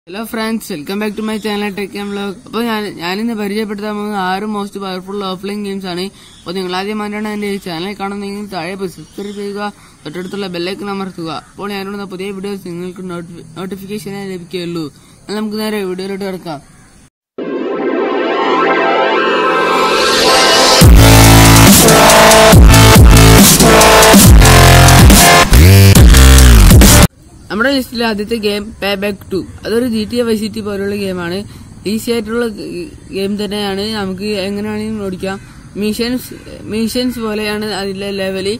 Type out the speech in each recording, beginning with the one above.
Hello friends welcome back to my channel tech and vlog അപ്പോൾ ഞാൻ ഞാനിന്ന് പരിചയപ്പെടുത്താൻ പോകുന്നത് ആറ് മോസ്റ്റ് പവർഫുൾ ഓഫ്ലൈൻ ഗെയിംസ് ആണ് അപ്പോൾ നിങ്ങൾ ആദ്യമായിട്ടാണ് എന്റെ ഈ ചാനൽ കാണുന്നതെങ്കിൽ താഴെ പോയി സബ്സ്ക്രൈബ് ചെയ്യുക തൊട്ടടുത്തുള്ള ബെല്ലൈക്കൺ അമർത്തുക അപ്പോൾ ഞാനിടുന്ന പുതിയ വീഡിയോസ് നിങ്ങൾക്ക് നോട്ടിഫിക്കേഷനായി ലഭിക്കുകയുള്ളൂ എന്നാൽ നമുക്ക് നേരെ വീഡിയോയിലോട്ട് കിടക്കാം നമ്മുടെ ലിസ്റ്റിലെ ആദ്യത്തെ ഗെയിം പേ ബാക്ക് ടു അതൊരു G T A vice city പോലുള്ള ഗെയിമാണ് ഈസി ആയിട്ടുള്ള ഗെയിം തന്നെയാണ് നമുക്ക് എങ്ങനെയാണെങ്കിലും ഓടിക്കാം മിഷൻസ് മിഷൻസ് പോലെയാണ് അതിലെ ലെവല്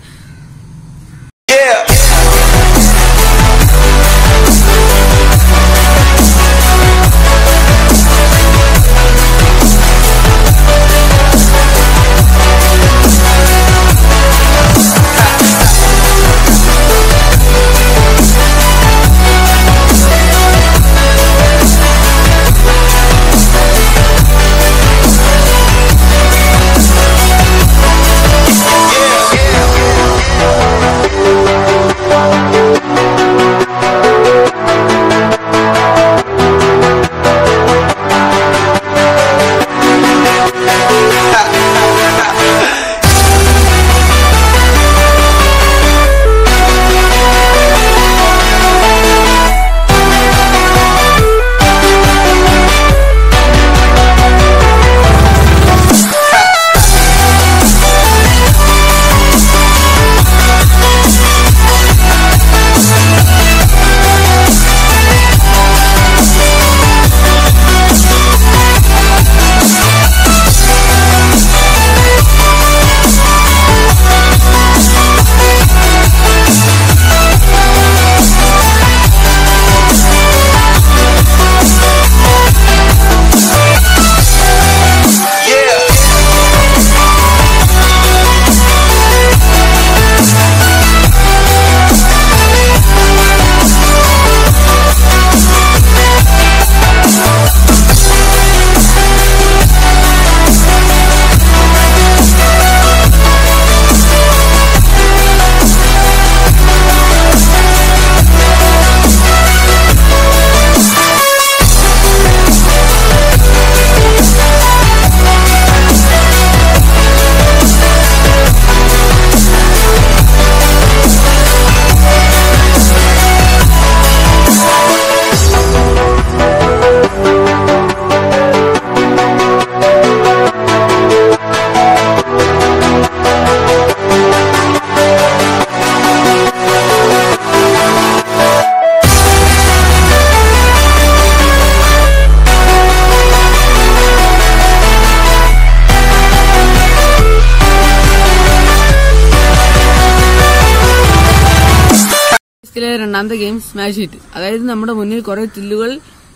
ലിസ്റ്റിലെ രണ്ടാമത്തെ ഗെയിം സ്മാഷ് ഹിറ്റ് അതായത് നമ്മുടെ മുന്നിൽ കുറെ ചില്ലുകൾ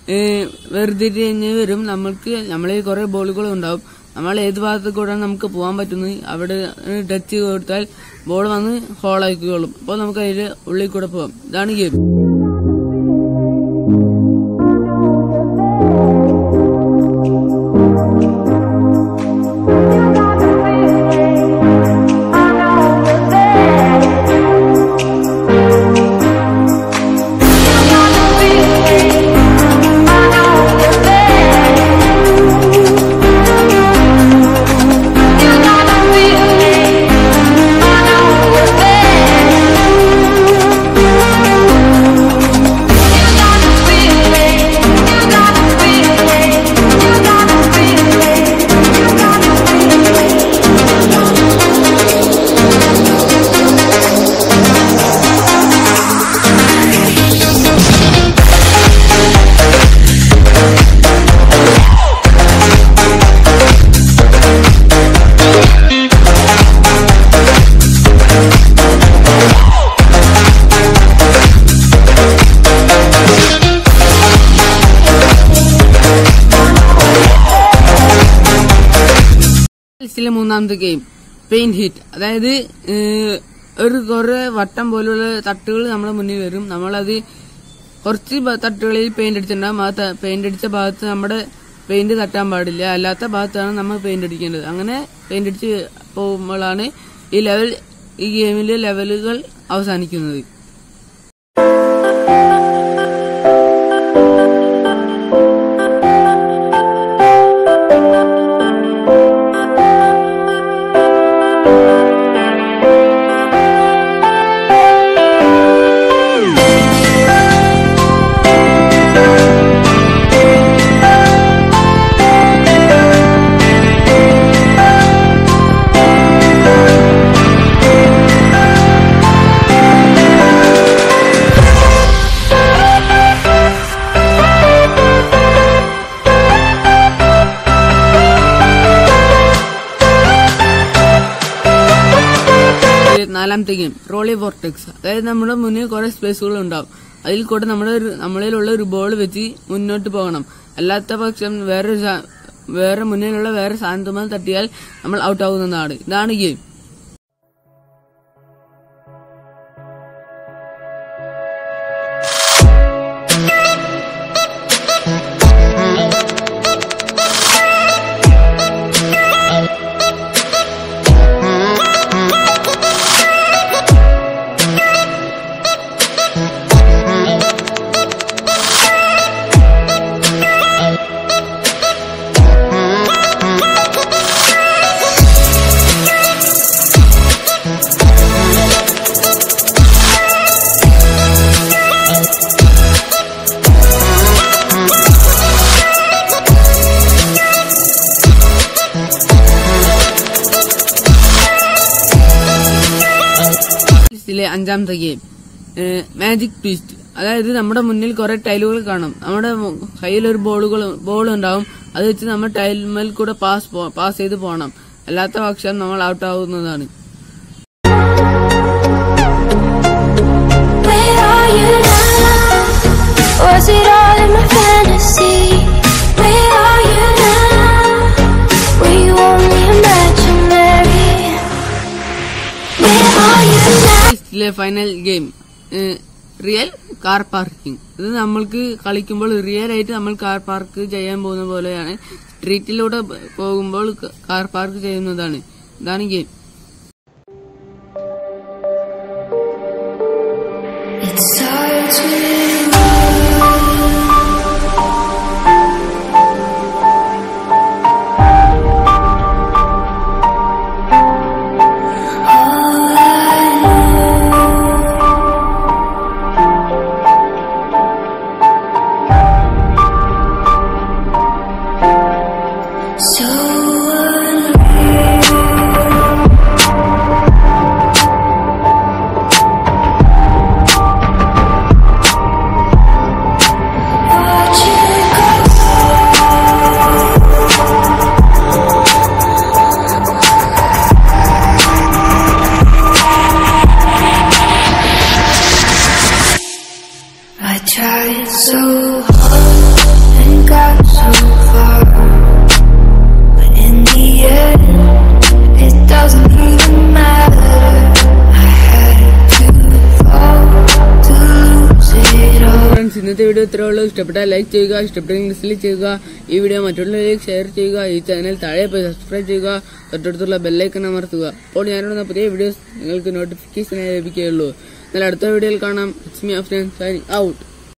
വേർതിരിഞ്ഞ് വരും നമ്മൾക്ക് നമ്മളിൽ കുറെ ബോളുകൾ ഉണ്ടാവും നമ്മൾ ഏത് ഭാഗത്ത് കൂടെ നമുക്ക് പോകാൻ പറ്റുന്നു അവിടെ ടച്ച് കൊടുത്താൽ ബോൾ വന്ന് ഹോളാക്കിക്കോളും അപ്പോൾ നമുക്ക് അതിൽ ഉള്ളിൽ കൂടെ പോകാം ഇതാണ് ഗെയിം ലിസ്റ്റിലെ മൂന്നാമത്തെ ഗെയിം പെയിൻ ഹിറ്റ് അതായത് ഏഹ്, ഒരു കുറെ വട്ടം പോലുള്ള തട്ടുകൾ നമ്മുടെ മുന്നിൽ വരും നമ്മളത് കുറച്ച് ബ- തട്ടുകളിൽ പെയിന്റ് അടിച്ചിട്ടുണ്ടാകും ആ പെയിന്റ് അടിച്ച ഭാഗത്ത് നമ്മുടെ പെയിന്റ് തട്ടാൻ പാടില്ല അല്ലാത്ത ഭാഗത്താണ് നമ്മൾ പെയിന്റ് അടിക്കേണ്ടത് അങ്ങനെ പെയിന്റ് അടിച്ച് പോകുമ്പോഴാണ് ഈ ലെവൽ ഈ ഗെയിമിലെ ലെവലുകൾ അവസാനിക്കുന്നത് നാലാമത്തെ ഗെയിം റോളി വോർട്ടെക്സ് അതായത് നമ്മുടെ മുന്നിൽ കുറെ സ്പേസുകൾ ഉണ്ടാവും അതിൽ കൂടെ നമ്മുടെ ഒരു- നമ്മളിലുള്ള ഒരു ബോൾ വെച്ച് മുന്നോട്ട് പോകണം അല്ലാത്ത പക്ഷം വേറെ വേറെ മുന്നിലുള്ള വേറെ സാധനത്തുമ്പോൾ തട്ടിയാൽ നമ്മൾ ഔട്ട് ആവുന്നതാണ് ഇതാണ് ഗെയിം ലിസ്റ്റിലെ അഞ്ചാമത്തെ ഗെയിം മാജിക് ട്വിസ്റ്റ് അതായത് നമ്മുടെ മുന്നിൽ കുറെ ടൈലുകൾ കാണും നമ്മുടെ മു- കയ്യിൽ ഒരു ബോളുകൾ ബോൾ ഉണ്ടാവും അത് വെച്ച് നമ്മൾ ടൈൽമേൽ കൂടെ പാസ് പാസ് ചെയ്ത് പോകണം അല്ലാത്ത പക്ഷം നമ്മൾ ഔട്ട് ആവുന്നതാണ് Where are you now? Was it all in my fantasy? Where are you now? Were you only imaginary? Where are you now? ലിസ്റ്റിലെ final game real car parking ഇത് നമ്മൾക്ക് കളിക്കുമ്പോൾ റിയൽ ആയിട്ട് നമ്മൾ കാർ പാർക്ക് ചെയ്യാൻ പോകുന്ന പോലെയാണ് സ്ട്രീറ്റിലൂടെ പോകുമ്പോൾ കാർ പാർക്ക് ചെയ്യുന്നതാണ് ഇതാണ് game It starts with all I know. So unreal. Watch it go. I tried so hard and got so far, but in the end, it doesn't even matter. I had to fall to lose it all. Friends ഇന്നത്തെ video ഇത്രേ ഉള്ളൂ ഇഷ്ടപ്പെട്ടാൽ like ചെയ്യുക ഇഷ്ടപ്പെട്ടെങ്കിൽ dislike ചെയ്യുക ഈ video മറ്റുള്ളവരിലേക്ക് share ചെയ്യുക ഈ ചാനൽ താഴെ പോയി സബ്സ്ക്രൈബ് ചെയ്യുക തൊട്ടടുത്തുള്ള ബെല്ലൈക്കൺ അമർത്തുക അപ്പോൾ ഞാനിടുന്ന പുതിയ വീഡിയോസ് നിങ്ങൾക്ക് നോട്ടിഫിക്കേഷനായി ലഭിക്കുകയുള്ളൂ എന്നാൽ അടുത്ത വീഡിയോയിൽ കാണാം it's me Afran signing out